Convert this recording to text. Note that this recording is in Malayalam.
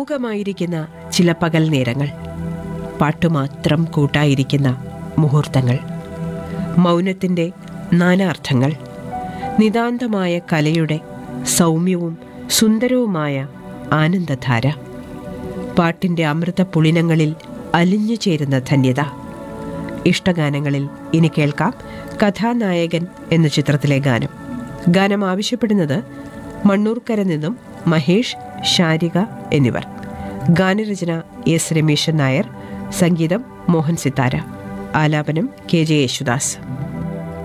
മൂകമായിരിക്കുന്ന ചില പകൽ നേരങ്ങൾ പാട്ടുമാത്രം കൂട്ടായിരിക്കുന്ന മുഹൂർത്തങ്ങൾ മൗനത്തിൻ്റെ നാനാർത്ഥങ്ങൾ നിതാന്തമായ കലയുടെ സൗമ്യവും സുന്ദരവുമായ ആനന്ദധാര പാട്ടിൻ്റെ അമൃത പുളിനങ്ങളിൽ അലിഞ്ഞു ചേരുന്ന ധന്യത ഇഷ്ടഗാനങ്ങളിൽ ഇനി കേൾക്കാം കഥാനായകൻ എന്ന ചിത്രത്തിലെ ഗാനം ഗാനം ആവശ്യപ്പെടുന്നത് മണ്ണൂർക്കര നിന്നും മഹേഷ് ശാരിക എന്നിവർ ഗാനരചന എസ് രമേശൻ നായർ സംഗീതം മോഹൻ സിത്താര ആലാപനം കെ ജെ യേശുദാസ്